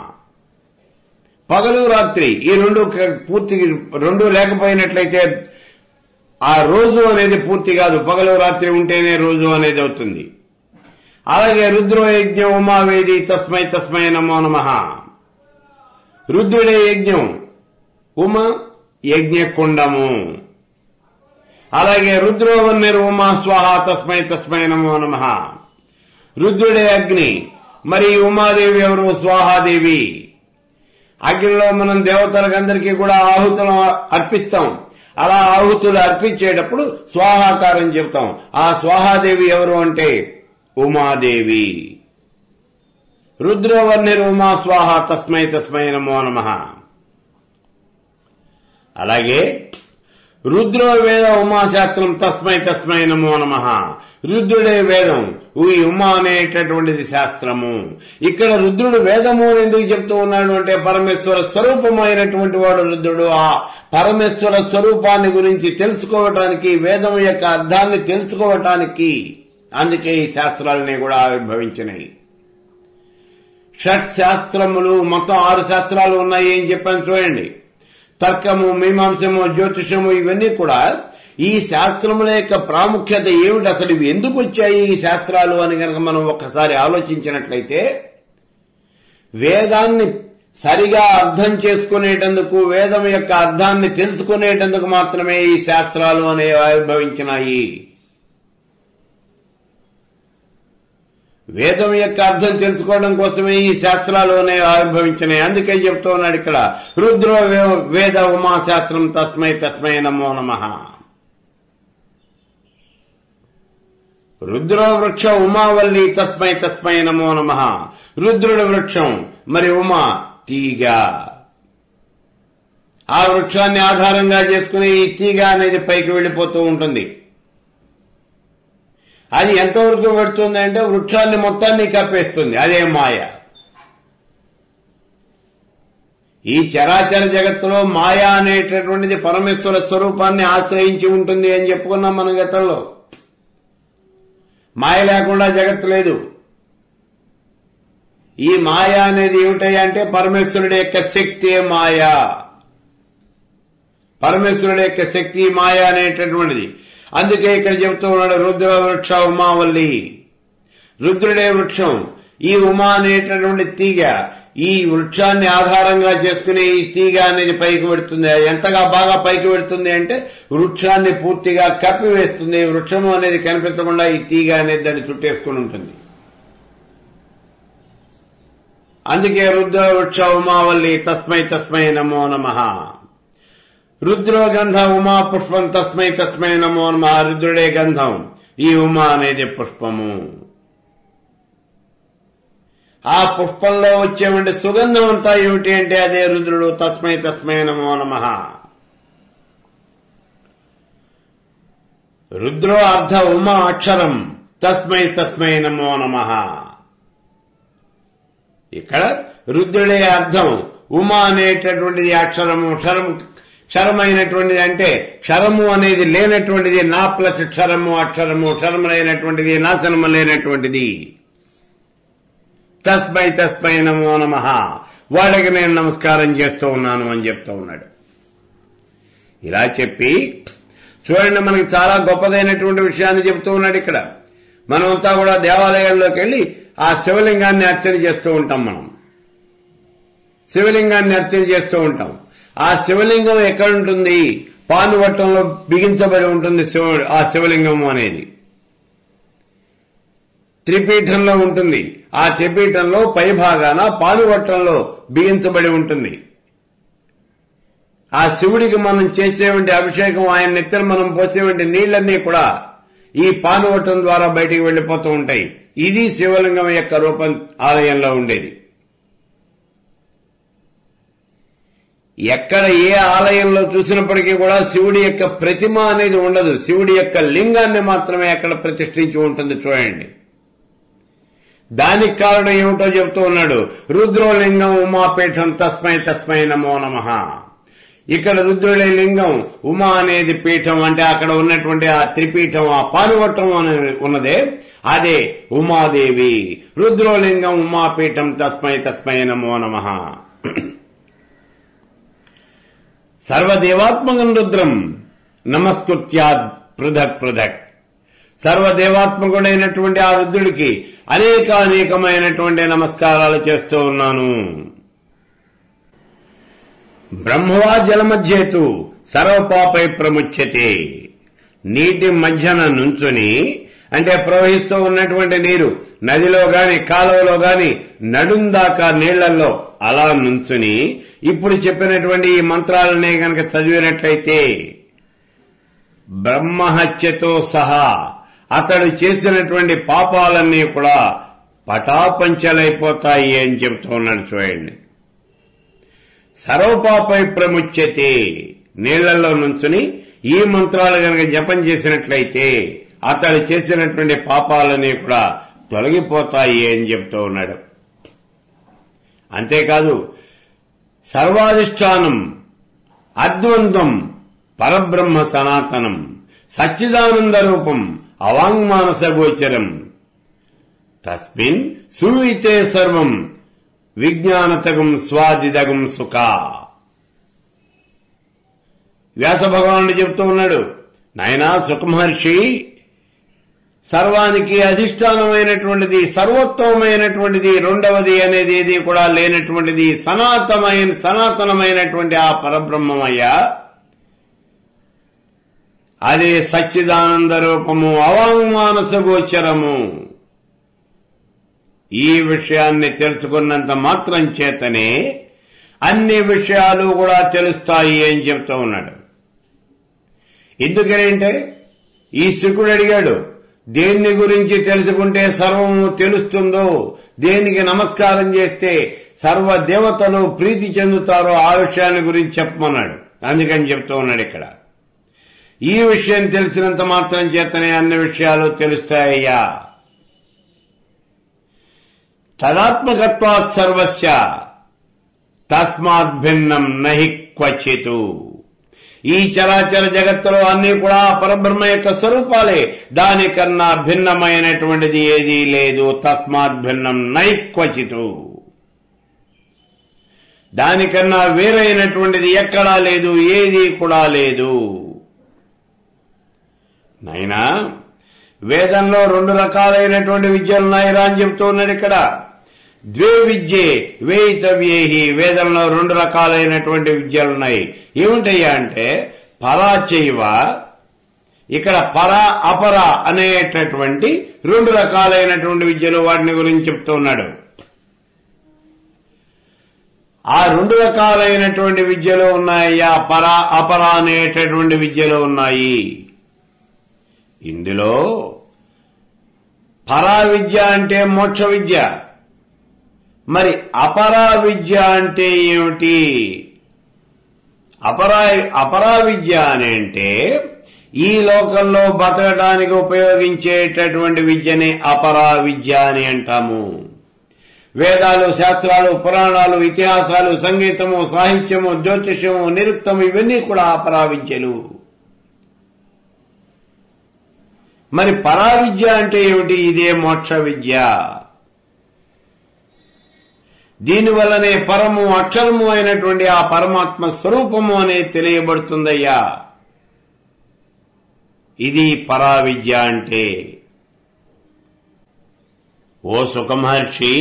పగలు రాత్రి ఈ రెండు పూర్తి రెండు లేకపోయినట్లయితే ఆ రోజు అనేది పూర్తి కాదు పగలు రాత్రి ఉంటేనే రోజు అనేది అవుతుంది అలాగే రుద్రో యజ్ఞం ఉమావేది తస్మై తస్మై నమో నమ రుద్రుడే యజ్ఞం ఉమ యజ్ఞకుండము అలాగే రుద్రోవన్నెరు ఉమా స్వాహ తస్మై తస్మై నమో నమ రుద్రుడే అగ్ని మరి ఉమాదేవి ఎవరు స్వాహాదేవి అగ్నిలో మనం దేవతలకందరికీ కూడా ఆహుతులు అర్పిస్తాం అలా ఆహుతులు అర్పించేటప్పుడు స్వాహాకారం చెప్తాం ఆ స్వాహాదేవి ఎవరు అంటే ఉమాదేవి రుద్రవర్ణిర్ ఉమా స్వాహ తస్మై తస్మై నమో నమ అలాగే రుద్రో వేద ఉమాశాస్త్రం తస్మై తస్మై నమో నమ రుద్రుడే వేదం ఈ ఉమా అనేటటువంటిది శాస్త్రము ఇక్కడ రుద్రుడు వేదము అని ఎందుకు చెప్తూ ఉన్నాడు అంటే పరమేశ్వర స్వరూపమైనటువంటి వాడు రుద్రుడు ఆ పరమేశ్వర స్వరూపాన్ని గురించి తెలుసుకోవటానికి వేదం యొక్క అర్థాన్ని తెలుసుకోవటానికి అందుకే ఈ శాస్త్రాలని కూడా ఆవిర్భవించినాయి షట్ శాస్త్రములు మొత్తం ఆరు శాస్త్రాలు ఉన్నాయి అని చెప్పాను చూడండి తర్కము మీమాంసము జ్యోతిషము ఇవన్నీ కూడా ఈ శాస్త్రముల యొక్క ప్రాముఖ్యత ఏమిటి అసలు ఇవి ఎందుకు వచ్చాయి ఈ శాస్త్రాలు అని కనుక మనం ఒక్కసారి ఆలోచించినట్లయితే వేదాన్ని సరిగా అర్థం చేసుకునేటందుకు వేదం యొక్క అర్థాన్ని తెలుసుకునేటందుకు మాత్రమే ఈ శాస్త్రాలు అనేవి ఆవిర్భవించినాయి వేదం యొక్క అర్థం తెలుసుకోవడం కోసమే ఈ శాస్త్రాలు అనేవి ఆవిర్భవించినాయి అందుకే చెప్తూ ఉన్నాడు ఇక్కడ రుద్రో వేద ఉమా శాస్త్రం తస్మై తస్మై నమో నమ రుద్రో వృక్ష ఉమావల్లి తస్మై తస్మై నమో నమ రుద్రుడి వృక్షం మరి ఉమా తీగ ఆ వృక్షాన్ని ఆధారంగా చేసుకుని ఈ తీగ అనేది పైకి వెళ్లిపోతూ ఉంటుంది అది ఎంతవరకు పెడుతుంది అంటే వృక్షాన్ని మొత్తాన్ని కప్పేస్తుంది అదే మాయ ఈ చరాచర జగత్తులో మాయ అనేటటువంటిది పరమేశ్వర స్వరూపాన్ని ఆశ్రయించి ఉంటుంది అని చెప్పుకున్నాం మన గతంలో మాయ లేకుండా జగత్తు లేదు ఈ మాయ అనేది ఏమిటయ్యా అంటే పరమేశ్వరుడి యొక్క శక్తి మాయ పరమేశ్వరుడి యొక్క శక్తి మాయ అనేటటువంటిది అందుకే ఇక్కడ చెబుతూ ఉన్నాడు రుద్ర వృక్ష ఉమావల్లి రుద్రుడే వృక్షం ఈ ఉమా అనేటటువంటి తీగ ఈ వృక్షాన్ని ఆధారంగా చేసుకుని ఈ తీగ అనేది పైకి పెడుతుంది అది ఎంతగా బాగా పైకి పెడుతుంది అంటే వృక్షాన్ని పూర్తిగా కప్పివేస్తుంది వృక్షము అనేది కనిపించకుండా ఈ తీగ అనేది దాన్ని చుట్టేసుకుని ఉంటుంది అందుకే రుద్ర వృక్ష ఉమావల్లి తస్మై తస్మై నమో నమ రుద్రో గంధ ఉమా పుష్పం తస్మై తస్మై నమో నమ రుద్రుడే గంధం ఈ ఉమా అనేది పుష్పము ఆ పుష్పంలో వచ్చేవంటి సుగంధం అంతా ఏమిటి అంటే అదే రుద్రుడు తస్మై తస్మై నమో నమ రుద్రో అర్ధ ఉమా అక్షరం తస్మై తస్మై నమో నమ ఇక్కడ రుద్రుడే అర్థం ఉమా అనేటటువంటిది అక్షరము క్షరము క్షరమైనటువంటిది అంటే క్షరము అనేది లేనటువంటిది నా ప్లస్ క్షరము అక్షరము క్షరము లేనటువంటిది నాశనము లేనటువంటిది తస్మై తస్మై నమో నమ వాళ్ళకి నేను నమస్కారం చేస్తూ ఉన్నాను అని చెప్తూ ఉన్నాడు ఇలా చెప్పి చూడండి మనకి చాలా గొప్పదైనటువంటి విషయాన్ని చెప్తూ ఉన్నాడు ఇక్కడ మనమంతా కూడా దేవాలయాల్లోకి వెళ్లి ఆ శివలింగాన్ని అర్చన చేస్తూ ఉంటాం మనం శివలింగాన్ని అర్చన చేస్తూ ఉంటాం ఆ శివలింగం ఎక్కడ ఉంటుంది పానువట్టంలో బిగించబడి ఉంటుంది శివ ఆ శివలింగము అనేది త్రిపీఠంలో ఉంటుంది ఆ త్రిపీఠంలో పై భాగాన పాలువట్టంలో బిగించబడి ఉంటుంది ఆ శివుడికి మనం చేసేవంటి అభిషేకం ఆయన నెత్తిన మనం పోసేవంటి నీళ్లన్నీ కూడా ఈ పానువట్టం ద్వారా బయటికి వెళ్లిపోతూ ఉంటాయి ఇది శివలింగం యొక్క రూపం ఆలయంలో ఉండేది ఎక్కడ ఏ ఆలయంలో చూసినప్పటికీ కూడా శివుడి యొక్క ప్రతిమ అనేది ఉండదు శివుడి యొక్క లింగాన్ని మాత్రమే అక్కడ ప్రతిష్ఠించి ఉంటుంది చూడండి దానికి కారణం ఏమిటో చెబుతూ ఉన్నాడు రుద్రోలింగం ఉమాపీఠం తస్మై తస్మై నమో నమ ఇక్కడ రుద్రుడి లింగం ఉమా అనేది పీఠం అంటే అక్కడ ఉన్నటువంటి ఆ త్రిపీఠం ఆ పానువట్టం అనేది ఉన్నదే అదే ఉమాదేవి రుద్రోలింగం ఉమాపీఠం తస్మై తస్మై నమో నమ సర్వదేవాత్మకం రుద్రం నమస్కృత్యాద్ పృథక్ పృథక్ సర్వదేవాత్మకుడైనటువంటి ఆ రుద్రుడికి అనేక అనేకమైనటువంటి నమస్కారాలు చేస్తూ ఉన్నాను బ్రహ్మవా జలమధ్యేతు సర్వపాపై ప్రముచ్యతే నీటి మధ్యన నుంచుని అంటే ప్రవహిస్తూ ఉన్నటువంటి నీరు నదిలో గాని కాలువలో గాని నడుం దాకా నీళ్లలో అలా నుంచుని ఇప్పుడు చెప్పినటువంటి ఈ మంత్రాలనే గనక చదివినట్లయితే బ్రహ్మహత్యతో సహా అతడు చేసినటువంటి పాపాలన్నీ కూడా పటాపంచలైపోతాయి అని చెబుతూ ఉన్నాడు చూడండి సర్వపాపై ప్రముచ్యతే నీళ్లలో నుంచుని ఈ మంత్రాలు గనక జపం చేసినట్లయితే అతడు చేసినటువంటి పాపాలన్నీ కూడా తొలగిపోతాయి అని చెప్తూ ఉన్నాడు అంతేకాదు సర్వాధిష్టానం అద్వంద్వం పరబ్రహ్మ సనాతనం సచ్చిదానంద రూపం అవాంగ్మానస గోచరం తస్మిన్ సూయితే సర్వం విజ్ఞానతగం స్వాదిదగం సుఖ వ్యాస భగవానుడు చెప్తూ ఉన్నాడు నాయనా సుఖమహర్షి సర్వానికి అధిష్టానమైనటువంటిది సర్వోత్తమమైనటువంటిది రెండవది అనేది ఏది కూడా లేనటువంటిది సనాతమైన సనాతనమైనటువంటి ఆ పరబ్రహ్మమయ్యా అదే సచ్చిదానంద రూపము అవాంగ్మానస గోచరము ఈ విషయాన్ని తెలుసుకున్నంత మాత్రం చేతనే అన్ని విషయాలు కూడా తెలుస్తాయి అని చెప్తూ ఉన్నాడు ఎందుకనంటే ఈ శుకుడు అడిగాడు దేన్ని గురించి తెలుసుకుంటే సర్వము తెలుస్తుందో దేనికి నమస్కారం చేస్తే సర్వ దేవతలు ప్రీతి చెందుతారో ఆ విషయాన్ని గురించి చెప్పమన్నాడు అందుకని చెప్తూ ఉన్నాడు ఇక్కడ ఈ విషయం తెలిసినంత మాత్రం చేతనే అన్ని విషయాలు తెలుస్తాయ్యా తదాత్మకత్వాత్ సర్వస్య తస్మాత్ భిన్నం నహి క్వచితు ఈ చరాచర జగత్తులో అన్ని కూడా పరబ్రహ్మ యొక్క స్వరూపాలే దానికన్నా భిన్నమైనటువంటిది ఏదీ లేదు తస్మాత్ భిన్నం నైక్వచితు దానికన్నా వేరైనటువంటిది ఎక్కడా లేదు ఏది కూడా లేదు నైనా వేదంలో రెండు రకాలైనటువంటి విద్యలు ఉన్నాయిరా అని చెప్తూ ఉన్నాడు ఇక్కడ ద్వే విద్యే వేయితవ్యేహి వేదంలో రెండు రకాలైనటువంటి విద్యలున్నాయి ఏమిటయ్యా అంటే పరాచైవ ఇక్కడ పర అపర అనేటటువంటి రెండు రకాలైనటువంటి విద్యలు వాటిని గురించి చెప్తూ ఉన్నాడు ఆ రెండు రకాలైనటువంటి విద్యలు ఉన్నాయ్యా పర అపర అనేటటువంటి విద్యలు ఉన్నాయి ఇందులో పరా విద్య అంటే మోక్ష విద్య మరి అపరా విద్య అంటే ఏమిటి అపరా అపరా విద్య అని అంటే ఈ లోకంలో బతకడానికి ఉపయోగించేటటువంటి విద్యని అపరా విద్య అని అంటాము వేదాలు శాస్త్రాలు పురాణాలు ఇతిహాసాలు సంగీతము సాహిత్యము జ్యోతిష్యము నిరుక్తము ఇవన్నీ కూడా అపరా విద్యలు మరి పరా విద్య అంటే ఏమిటి ఇదే మోక్ష విద్య దీనివల్లనే పరము అక్షరము అయినటువంటి ఆ పరమాత్మ స్వరూపము అనేది తెలియబడుతుందయ్యా ఇది పరా విద్య అంటే ఓ సుఖమహర్షి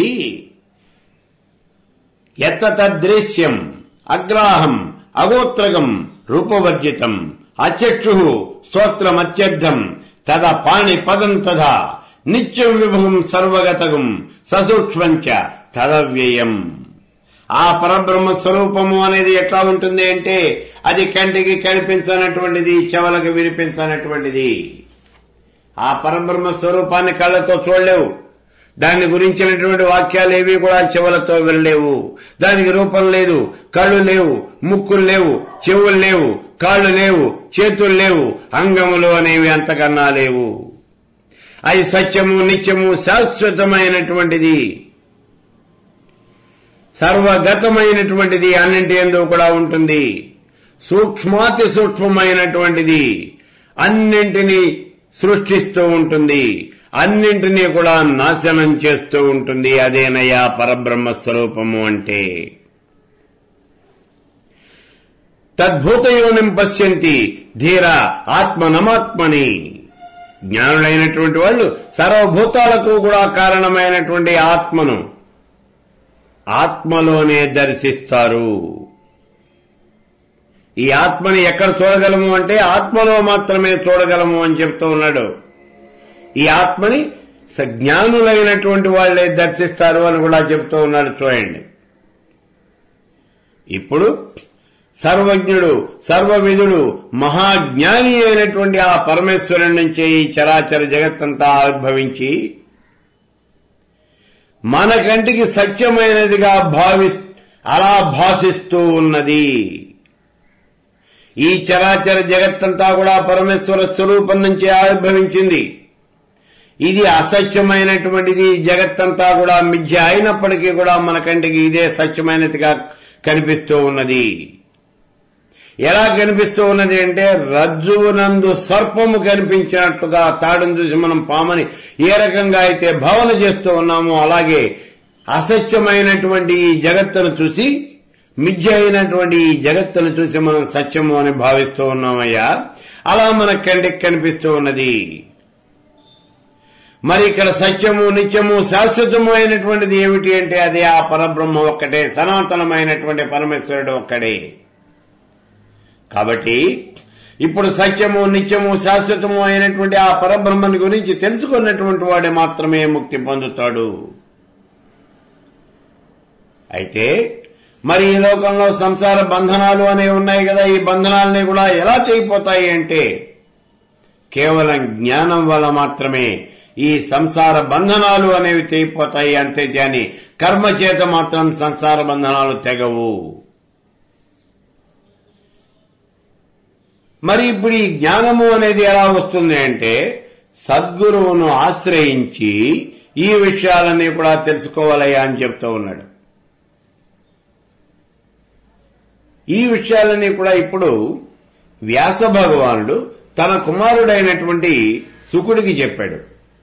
ఎత్త తద్దృశ్యం అగ్రాహం అగోత్రగం రూపవర్జితం అచక్షు స్తోత్రమత్యర్థం తద పాణి పదం తథా నిత్యం విభవం సర్వగతగం ససూక్ష్మంచ తదవ్యయం ఆ పరబ్రహ్మ స్వరూపము అనేది ఎట్లా ఉంటుంది అంటే అది కంటికి కనిపించనటువంటిది చెవలకు వినిపించనటువంటిది ఆ పరబ్రహ్మ స్వరూపాన్ని కళ్ళతో చూడలేవు దాని గురించినటువంటి వాక్యాలు ఏవి కూడా చెవులతో వెళ్ళలేవు దానికి రూపం లేదు కళ్ళు లేవు ముక్కులు లేవు చెవులు లేవు కాళ్ళు లేవు చేతులు లేవు అంగములు అనేవి అంతకన్నా లేవు అది సత్యము నిత్యము శాశ్వతమైనటువంటిది సర్వగతమైనటువంటిది అన్నింటి ఎందు కూడా ఉంటుంది సూక్ష్మాతి సూక్ష్మమైనటువంటిది అన్నింటినీ సృష్టిస్తూ ఉంటుంది అన్నింటినీ కూడా నాశనం చేస్తూ ఉంటుంది అదేనయ్యా పరబ్రహ్మ స్వరూపము అంటే తద్భూతయోనిం పశ్యంతి ధీర ఆత్మనమాత్మని జ్ఞానులైనటువంటి వాళ్ళు సర్వభూతాలకు కూడా కారణమైనటువంటి ఆత్మను ఆత్మలోనే దర్శిస్తారు ఈ ఆత్మని ఎక్కడ చూడగలము అంటే ఆత్మలో మాత్రమే చూడగలము అని చెప్తూ ఉన్నాడు ఈ ఆత్మని జ్ఞానులైనటువంటి వాళ్లే దర్శిస్తారు అని కూడా చెప్తూ ఉన్నాడు చూడండి ఇప్పుడు సర్వజ్ఞుడు సర్వవిధుడు మహాజ్ఞాని అయినటువంటి ఆ పరమేశ్వరుడి నుంచే ఈ చరాచర జగత్తంతా ఆవిర్భవించి మన కంటికి సత్యమైనదిగా భావి అలా భాషిస్తూ ఉన్నది ఈ చరాచర జగత్తంతా కూడా పరమేశ్వర స్వరూపం నుంచి ఆవిర్భవించింది ఇది అసత్యమైనటువంటిది జగత్తంతా కూడా మిథ్య అయినప్పటికీ కూడా మన కంటికి ఇదే సత్యమైనదిగా కనిపిస్తూ ఉన్నది ఎలా కనిపిస్తూ ఉన్నది అంటే రజ్జువునందు సర్పము కనిపించినట్టుగా తాడును చూసి మనం పామని ఏ రకంగా అయితే భావన చేస్తూ ఉన్నామో అలాగే అసత్యమైనటువంటి ఈ జగత్తును చూసి మిథ్య అయినటువంటి ఈ జగత్తును చూసి మనం సత్యము అని భావిస్తూ ఉన్నామయ్యా అలా మన కంటికి కనిపిస్తూ ఉన్నది మరి ఇక్కడ సత్యము నిత్యము శాశ్వతము అయినటువంటిది ఏమిటి అంటే అదే ఆ పరబ్రహ్మ ఒక్కటే సనాతనమైనటువంటి పరమేశ్వరుడు ఒక్కడే కాబట్టి ఇప్పుడు సత్యము నిత్యము శాశ్వతము అయినటువంటి ఆ పరబ్రహ్మని గురించి తెలుసుకున్నటువంటి వాడే మాత్రమే ముక్తి పొందుతాడు అయితే మరి ఈ లోకంలో సంసార బంధనాలు అనేవి ఉన్నాయి కదా ఈ బంధనాలని కూడా ఎలా తెగిపోతాయి అంటే కేవలం జ్ఞానం వల్ల మాత్రమే ఈ సంసార బంధనాలు అనేవి తెగిపోతాయి అంతే కానీ కర్మ చేత మాత్రం సంసార బంధనాలు తెగవు మరి ఇప్పుడు ఈ జ్ఞానము అనేది ఎలా వస్తుంది అంటే సద్గురువును ఆశ్రయించి ఈ విషయాలన్నీ కూడా తెలుసుకోవాలయ్యా అని చెప్తూ ఉన్నాడు ఈ విషయాలన్నీ కూడా ఇప్పుడు వ్యాస భగవానుడు తన కుమారుడైనటువంటి సుకుడికి చెప్పాడు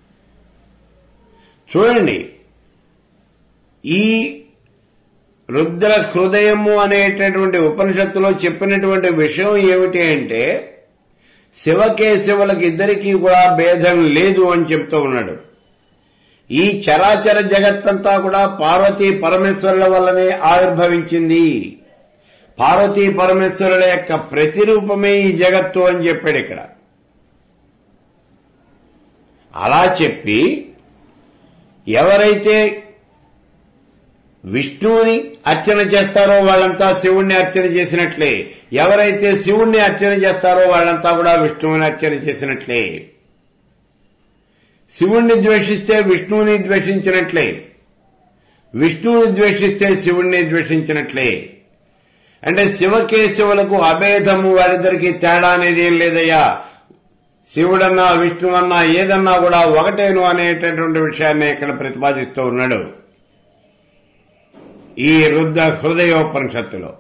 చూడండి ఈ రుద్ర హృదయము అనేటటువంటి ఉపనిషత్తులో చెప్పినటువంటి విషయం ఏమిటి అంటే శివకేశవులకి ఇద్దరికీ కూడా భేదం లేదు అని చెప్తూ ఉన్నాడు ఈ చరాచర జగత్తంతా కూడా పార్వతీ పరమేశ్వరుల వల్లనే ఆవిర్భవించింది పార్వతీ పరమేశ్వరుల యొక్క ప్రతిరూపమే ఈ జగత్తు అని చెప్పాడు ఇక్కడ అలా చెప్పి ఎవరైతే విష్ణువుని అర్చన చేస్తారో వాళ్ళంతా శివుణ్ణి అర్చన చేసినట్లే ఎవరైతే శివుణ్ణి అర్చన చేస్తారో వాళ్ళంతా కూడా విష్ణువుని అర్చన చేసినట్లే శివుణ్ణి ద్వేషిస్తే విష్ణువుని ద్వేషించినట్లే విష్ణువుని ద్వేషిస్తే శివుణ్ణి ద్వేషించినట్లే అంటే శివకేశవులకు అభేదము వారిద్దరికి తేడా అనేది ఏం లేదయ్యా శివుడన్నా విష్ణువన్నా ఏదన్నా కూడా ఒకటేను అనేటటువంటి విషయాన్ని ఇక్కడ ప్రతిపాదిస్తూ ఉన్నాడు ఈ రుద్ర హృదయోపనిషత్తులో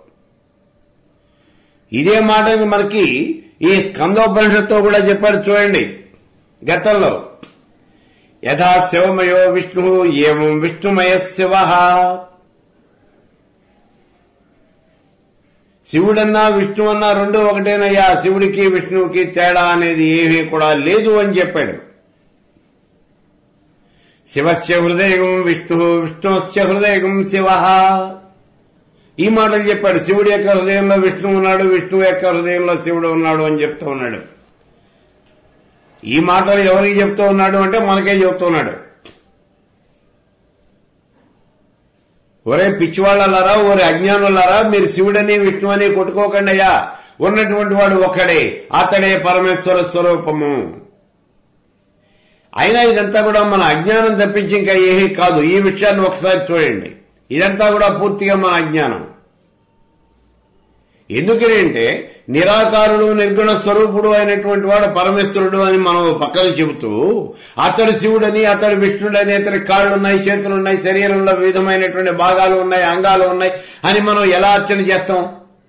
ఇదే మాటని మనకి ఈ స్కందోపనిషత్తులో కూడా చెప్పాడు చూడండి గతంలో యథా శివమయో విష్ణు ఏం విష్ణుమయ శివ శివుడన్నా విష్ణువన్నా రెండు ఒకటేనయ్యా శివుడికి విష్ణువుకి తేడా అనేది ఏమీ కూడా లేదు అని చెప్పాడు శివస్య హృదయం విష్ణు విష్ణుస్య హృదయం శివ ఈ మాటలు చెప్పాడు శివుడి యొక్క హృదయంలో విష్ణువు ఉన్నాడు విష్ణువు యొక్క హృదయంలో శివుడు ఉన్నాడు అని చెప్తూ ఉన్నాడు ఈ మాటలు ఎవరికి చెప్తూ ఉన్నాడు అంటే మనకే చెప్తూ ఉన్నాడు ఒరే పిచ్చివాళ్ళలారా ఒరే అజ్ఞానులారా మీరు శివుడని విష్ణువని కొట్టుకోకండి అయ్యా ఉన్నటువంటి వాడు ఒక్కడే అతడే పరమేశ్వర స్వరూపము అయినా ఇదంతా కూడా మన అజ్ఞానం తప్పించి ఇంకా ఏమీ కాదు ఈ విషయాన్ని ఒకసారి చూడండి ఇదంతా కూడా పూర్తిగా మన అజ్ఞానం ఎందుకని అంటే నిరాకారుడు నిర్గుణ స్వరూపుడు అయినటువంటి వాడు పరమేశ్వరుడు అని మనం పక్కన చెబుతూ అతడు శివుడని అతడు విష్ణుడని అతడి కాళ్ళున్నాయి చేతులున్నాయి శరీరంలో వివిధమైనటువంటి భాగాలు ఉన్నాయి అంగాలు ఉన్నాయి అని మనం ఎలా అర్చన చేస్తాం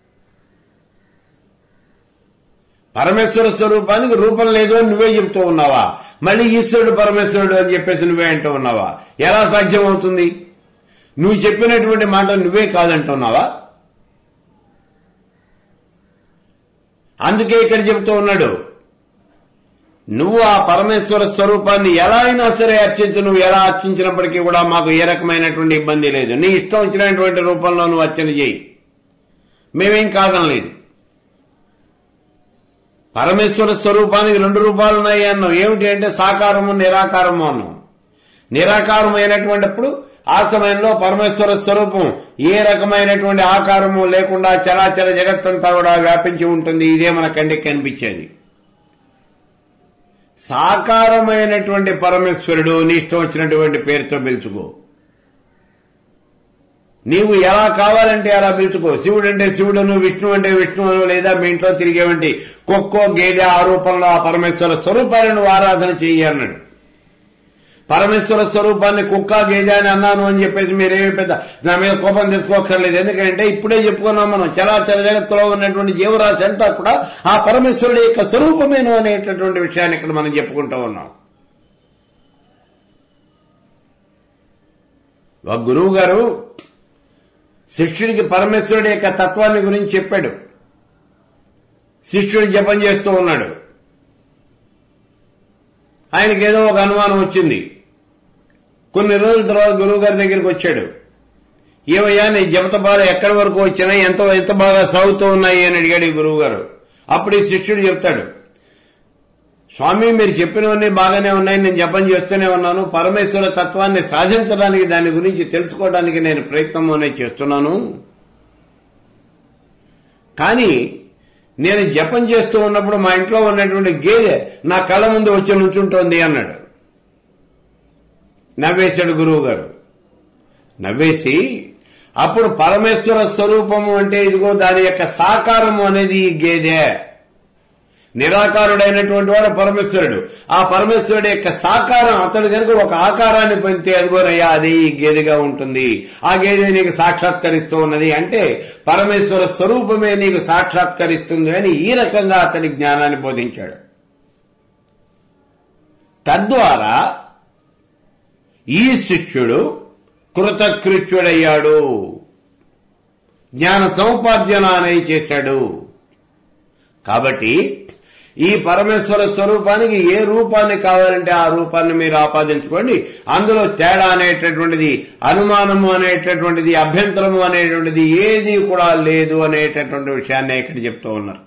పరమేశ్వర స్వరూపానికి రూపం లేదు అని నువ్వే చెప్తూ ఉన్నావా మళ్ళీ ఈశ్వరుడు పరమేశ్వరుడు అని చెప్పేసి నువ్వే అంటూ ఉన్నావా ఎలా సాధ్యం అవుతుంది నువ్వు చెప్పినటువంటి మాట నువ్వే కాదంటున్నావా అందుకే ఇక్కడ చెబుతూ ఉన్నాడు నువ్వు ఆ పరమేశ్వర స్వరూపాన్ని ఎలా అయినా సరే అర్చించు నువ్వు ఎలా అర్చించినప్పటికీ కూడా మాకు ఏ రకమైనటువంటి ఇబ్బంది లేదు నీ ఇష్టం వచ్చినటువంటి రూపంలో నువ్వు అర్చన చేయి మేమేం కాదనలేదు పరమేశ్వర స్వరూపానికి రెండు రూపాలు ఉన్నాయి అన్నాం ఏమిటి అంటే సాకారము నిరాకారము అన్నాం నిరాకారమైనటువంటిప్పుడు ఆ సమయంలో పరమేశ్వర స్వరూపం ఏ రకమైనటువంటి ఆకారము లేకుండా చరాచర జగత్తంతా కూడా వ్యాపించి ఉంటుంది ఇదే మన కంటికి కనిపించేది సాకారమైనటువంటి పరమేశ్వరుడు నీ ఇష్టం వచ్చినటువంటి పేరుతో పిలుచుకో నీవు ఎలా కావాలంటే అలా పిలుచుకో శివుడు అంటే శివుడును విష్ణు అంటే విష్ణువును లేదా మీ ఇంట్లో తిరిగేవంటి కుక్కో గేదె ఆ రూపంలో ఆ పరమేశ్వర స్వరూపాన్ని నువ్వు ఆరాధన చెయ్యి అన్నాడు పరమేశ్వర స్వరూపాన్ని కుక్క గేజ అని అన్నాను అని చెప్పేసి మీరేమి పెద్ద నా మీద కోపం తెచ్చుకోకర్లేదు ఎందుకంటే ఇప్పుడే చెప్పుకున్నాం మనం చరాచర జగత్తులో ఉన్నటువంటి జీవరాశి అంతా కూడా ఆ పరమేశ్వరుడి యొక్క స్వరూపమేను అనేటటువంటి విషయాన్ని ఇక్కడ మనం చెప్పుకుంటూ ఉన్నాం ఒక గురువు గారు శిష్యుడికి పరమేశ్వరుడి యొక్క తత్వాన్ని గురించి చెప్పాడు శిష్యుడు జపం చేస్తూ ఉన్నాడు ఆయనకి ఏదో ఒక అనుమానం వచ్చింది కొన్ని రోజుల తర్వాత గురువు గారి దగ్గరికి వచ్చాడు ఏమయ్యా నీ జపతపాలు ఎక్కడి వరకు వచ్చినాయి ఎంత ఎంత బాగా సాగుతూ ఉన్నాయి అని అడిగాడు ఈ గురువు గారు అప్పుడు ఈ శిష్యుడు చెప్తాడు స్వామి మీరు చెప్పినవన్నీ బాగానే ఉన్నాయి నేను జపం చేస్తూనే ఉన్నాను పరమేశ్వర తత్వాన్ని సాధించడానికి దాని గురించి తెలుసుకోవడానికి నేను ప్రయత్నం అనేది చేస్తున్నాను కానీ నేను జపం చేస్తూ ఉన్నప్పుడు మా ఇంట్లో ఉన్నటువంటి గేదె నా కళ్ళ ముందు వచ్చి నుంచుంటోంది అన్నాడు నవ్వేశాడు గురువు గారు నవ్వేసి అప్పుడు పరమేశ్వర స్వరూపము అంటే ఇదిగో దాని యొక్క సాకారము అనేది ఈ గేదె నిరాకారుడైనటువంటి వాడు పరమేశ్వరుడు ఆ పరమేశ్వరుడు యొక్క సాకారం అతడు కనుక ఒక ఆకారాన్ని పొందితే అదిగోనయ్యా అది ఈ గేదెగా ఉంటుంది ఆ గేదె నీకు సాక్షాత్కరిస్తూ ఉన్నది అంటే పరమేశ్వర స్వరూపమే నీకు సాక్షాత్కరిస్తుంది అని ఈ రకంగా అతడి జ్ఞానాన్ని బోధించాడు తద్వారా ఈ శిష్యుడు కృతకృత్యుడయ్యాడు జ్ఞాన సముపార్జన అనేది చేశాడు కాబట్టి ఈ పరమేశ్వర స్వరూపానికి ఏ రూపాన్ని కావాలంటే ఆ రూపాన్ని మీరు ఆపాదించుకోండి అందులో తేడా అనేటటువంటిది అనుమానము అనేటటువంటిది అభ్యంతరము అనేటువంటిది ఏది కూడా లేదు అనేటటువంటి విషయాన్ని ఇక్కడ చెప్తూ ఉన్నారు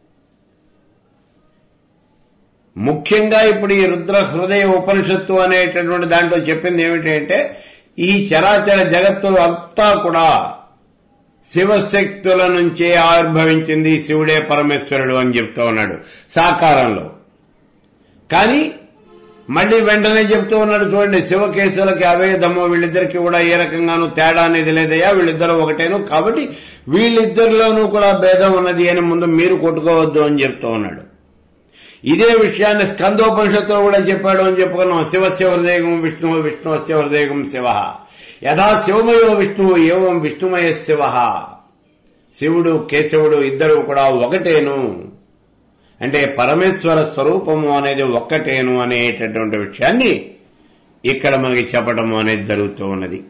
ముఖ్యంగా ఇప్పుడు ఈ రుద్ర హృదయ ఉపనిషత్తు అనేటటువంటి దాంట్లో చెప్పింది ఏమిటంటే ఈ చరాచర జగత్తులు అంతా కూడా శివశక్తుల నుంచే ఆవిర్భవించింది శివుడే పరమేశ్వరుడు అని చెప్తూ ఉన్నాడు సాకారంలో కానీ మళ్ళీ వెంటనే చెప్తూ ఉన్నాడు చూడండి శివకేశులకి అవేదము వీళ్ళిద్దరికి కూడా ఏ రకంగానూ తేడా అనేది లేదయ్యా వీళ్ళిద్దరు ఒకటేను కాబట్టి వీళ్ళిద్దరిలోనూ కూడా భేదం ఉన్నది అని ముందు మీరు కొట్టుకోవద్దు అని చెప్తూ ఉన్నాడు ఇదే విషయాన్ని స్కందోపనిషత్తులో కూడా చెప్పాడు అని చెప్పుకున్నాం శివస్య హృదయం విష్ణువు విష్ణువస్య హృదయం శివ యథా శివమయో విష్ణువు ఏవం విష్ణుమయ శివ శివుడు కేశవుడు ఇద్దరు కూడా ఒకటేను అంటే పరమేశ్వర స్వరూపము అనేది ఒక్కటేను అనేటటువంటి విషయాన్ని ఇక్కడ మనకి చెప్పడం అనేది జరుగుతూ ఉన్నది